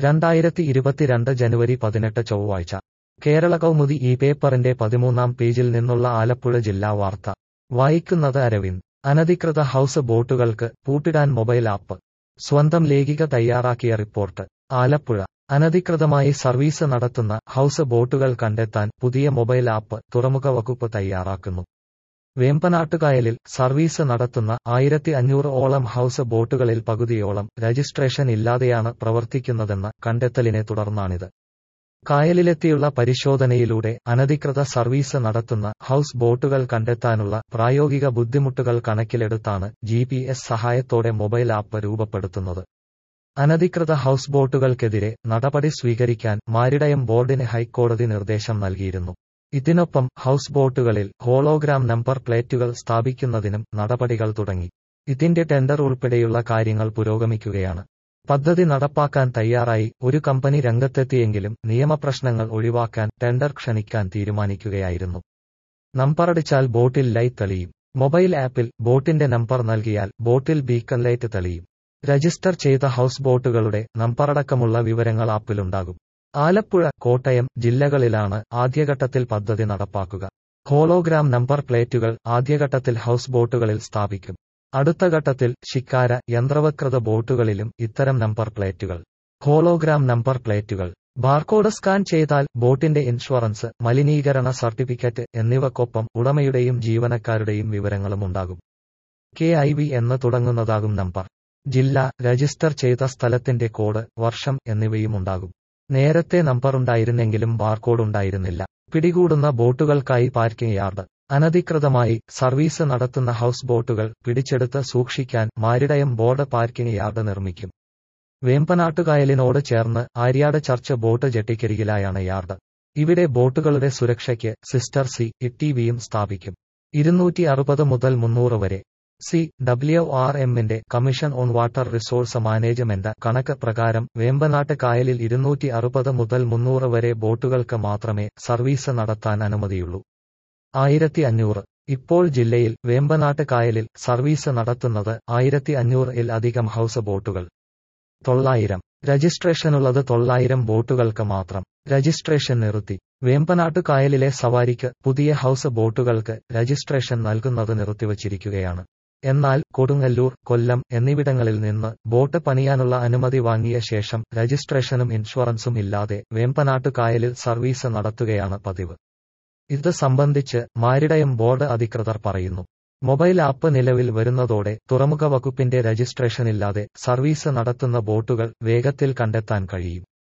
രണ്ടായിരത്തി ഇരുപത്തിരണ്ട് ജനുവരി പതിനെട്ട് ചൊവ്വാഴ്ച കേരള കൗമുദി ഈ പേപ്പറിന്റെ പതിമൂന്നാം പേജിൽ നിന്നുള്ള ആലപ്പുഴ ജില്ലാ വാർത്ത വായിക്കുന്നത് അരവിന്ദ് അനധികൃത ഹൌസ് ബോട്ടുകൾക്ക് പൂട്ടിടാൻ മൊബൈൽ ആപ്പ് സ്വന്തം ലേഖിക തയ്യാറാക്കിയ റിപ്പോർട്ട് ആലപ്പുഴ അനധികൃതമായി സർവീസ് നടത്തുന്ന ഹൌസ് ബോട്ടുകൾ കണ്ടെത്താൻ പുതിയ മൊബൈൽ ആപ്പ് തുറമുഖ വകുപ്പ് തയ്യാറാക്കുന്നു വേമ്പനാട്ടുകായലിൽ സർവീസ് നടത്തുന്ന ആയിരത്തി അഞ്ഞൂറ് ഓളം ഹൌസ് ബോട്ടുകളിൽ പകുതിയോളം രജിസ്ട്രേഷൻ ഇല്ലാതെയാണ് പ്രവർത്തിക്കുന്നതെന്ന കണ്ടെത്തലിനെ തുടർന്നാണിത് കായലിലെത്തിയുള്ള പരിശോധനയിലൂടെ അനധികൃത സർവീസ് നടത്തുന്ന ഹൌസ് ബോട്ടുകൾ കണ്ടെത്താനുള്ള പ്രായോഗിക ബുദ്ധിമുട്ടുകൾ കണക്കിലെടുത്താണ് ജി സഹായത്തോടെ മൊബൈൽ ആപ്പ് രൂപപ്പെടുത്തുന്നത് അനധികൃത ഹൌസ് ബോട്ടുകൾക്കെതിരെ നടപടി സ്വീകരിക്കാൻ മാരിടയം ബോർഡിന് ഹൈക്കോടതി നിർദ്ദേശം നൽകിയിരുന്നു ഇതിനൊപ്പം ഹൌസ് ബോട്ടുകളിൽ ഹോളോഗ്രാം നമ്പർ പ്ലേറ്റുകൾ സ്ഥാപിക്കുന്നതിനും നടപടികൾ തുടങ്ങി ഇതിന്റെ ടെൻഡർ ഉൾപ്പെടെയുള്ള കാര്യങ്ങൾ പുരോഗമിക്കുകയാണ് പദ്ധതി നടപ്പാക്കാൻ തയ്യാറായി ഒരു കമ്പനി രംഗത്തെത്തിയെങ്കിലും നിയമപ്രശ്നങ്ങൾ ഒഴിവാക്കാൻ ടെൻഡർ ക്ഷണിക്കാൻ തീരുമാനിക്കുകയായിരുന്നു നമ്പറടിച്ചാൽ ബോട്ടിൽ ലൈറ്റ് തെളിയും മൊബൈൽ ആപ്പിൽ ബോട്ടിന്റെ നമ്പർ നൽകിയാൽ ബോട്ടിൽ ബീക്കൺ ലൈറ്റ് തെളിയും രജിസ്റ്റർ ചെയ്ത ഹൌസ് ബോട്ടുകളുടെ നമ്പറടക്കമുള്ള വിവരങ്ങൾ ആപ്പിലുണ്ടാകും ആലപ്പുഴ കോട്ടയം ജില്ലകളിലാണ് ആദ്യഘട്ടത്തിൽ പദ്ധതി നടപ്പാക്കുക ഹോളോഗ്രാം നമ്പർ പ്ലേറ്റുകൾ ആദ്യഘട്ടത്തിൽ ഹൌസ് ബോട്ടുകളിൽ സ്ഥാപിക്കും അടുത്ത ഘട്ടത്തിൽ ശിക്കാര യന്ത്രവത്കൃത ബോട്ടുകളിലും ഇത്തരം നമ്പർ പ്ലേറ്റുകൾ ഹോളോഗ്രാം നമ്പർ പ്ലേറ്റുകൾ ബാർകോഡ് സ്കാൻ ചെയ്താൽ ബോട്ടിന്റെ ഇൻഷുറൻസ് മലിനീകരണ സർട്ടിഫിക്കറ്റ് എന്നിവക്കൊപ്പം ഉടമയുടെയും ജീവനക്കാരുടെയും വിവരങ്ങളും ഉണ്ടാകും കെ ഐ വി എന്ന് തുടങ്ങുന്നതാകും നമ്പർ ജില്ല രജിസ്റ്റർ ചെയ്ത സ്ഥലത്തിന്റെ കോഡ് വർഷം എന്നിവയും ഉണ്ടാകും നേരത്തെ നമ്പറുണ്ടായിരുന്നെങ്കിലും ബാർകോഡ് ഉണ്ടായിരുന്നില്ല പിടികൂടുന്ന ബോട്ടുകൾക്കായി പാർക്കിംഗ് യാർഡ് അനധികൃതമായി സർവീസ് നടത്തുന്ന ഹൌസ് ബോട്ടുകൾ പിടിച്ചെടുത്ത് സൂക്ഷിക്കാൻ മാരിടയം ബോർഡ് പാർക്കിംഗ് യാർഡ് നിർമ്മിക്കും വേമ്പനാട്ടുകായലിനോട് ചേർന്ന് ആര്യാട് ചർച്ച് ബോട്ട് ജെട്ടിക്കരികിലായാണ് യാർഡ് ഇവിടെ ബോട്ടുകളുടെ സുരക്ഷയ്ക്ക് സിസ്റ്റർ സി ഇടിവിയും സ്ഥാപിക്കും ഇരുന്നൂറ്റി അറുപത് മുതൽ മുന്നൂറ് വരെ സി ഡബ്ല്യു ആർ എമ്മിന്റെ commission on water resource management കണക്ക് പ്രകാരം വേമ്പനാട്ട് കായലിൽ ഇരുന്നൂറ്റി അറുപത് മുതൽ മുന്നൂറ് വരെ ബോട്ടുകൾക്ക് മാത്രമേ സർവീസ് നടത്താൻ അനുമതിയുള്ളൂ ആയിരത്തി അഞ്ഞൂറ് ഇപ്പോൾ ജില്ലയിൽ വേമ്പനാട്ട് കായലിൽ സർവീസ് നടത്തുന്നത് ആയിരത്തി അഞ്ഞൂറിൽ അധികം ഹൌസ് ബോട്ടുകൾ തൊള്ളായിരം രജിസ്ട്രേഷനുള്ളത് തൊള്ളായിരം ബോട്ടുകൾക്ക് മാത്രം രജിസ്ട്രേഷൻ നിർത്തി വേമ്പനാട്ടു കായലിലെ സവാരിക്ക് പുതിയ ഹൌസ് ബോട്ടുകൾക്ക് രജിസ്ട്രേഷൻ നൽകുന്നത് നിർത്തിവച്ചിരിക്കുകയാണ് എന്നാൽ കൊടുങ്ങല്ലൂർ കൊല്ലം എന്നിവിടങ്ങളിൽ നിന്ന് ബോട്ട് പണിയാനുള്ള അനുമതി വാങ്ങിയ ശേഷം രജിസ്ട്രേഷനും ഇൻഷുറൻസും ഇല്ലാതെ വേമ്പനാട്ടു കായലിൽ സർവീസ് നടത്തുകയാണ് പതിവ് ഇത് സംബന്ധിച്ച് മാരിടയം ബോർഡ് അധികൃതർ പറയുന്നു മൊബൈൽ ആപ്പ് നിലവിൽ വരുന്നതോടെ തുറമുഖ വകുപ്പിന്റെ രജിസ്ട്രേഷനില്ലാതെ സർവീസ് നടത്തുന്ന ബോട്ടുകൾ വേഗത്തിൽ കണ്ടെത്താൻ കഴിയും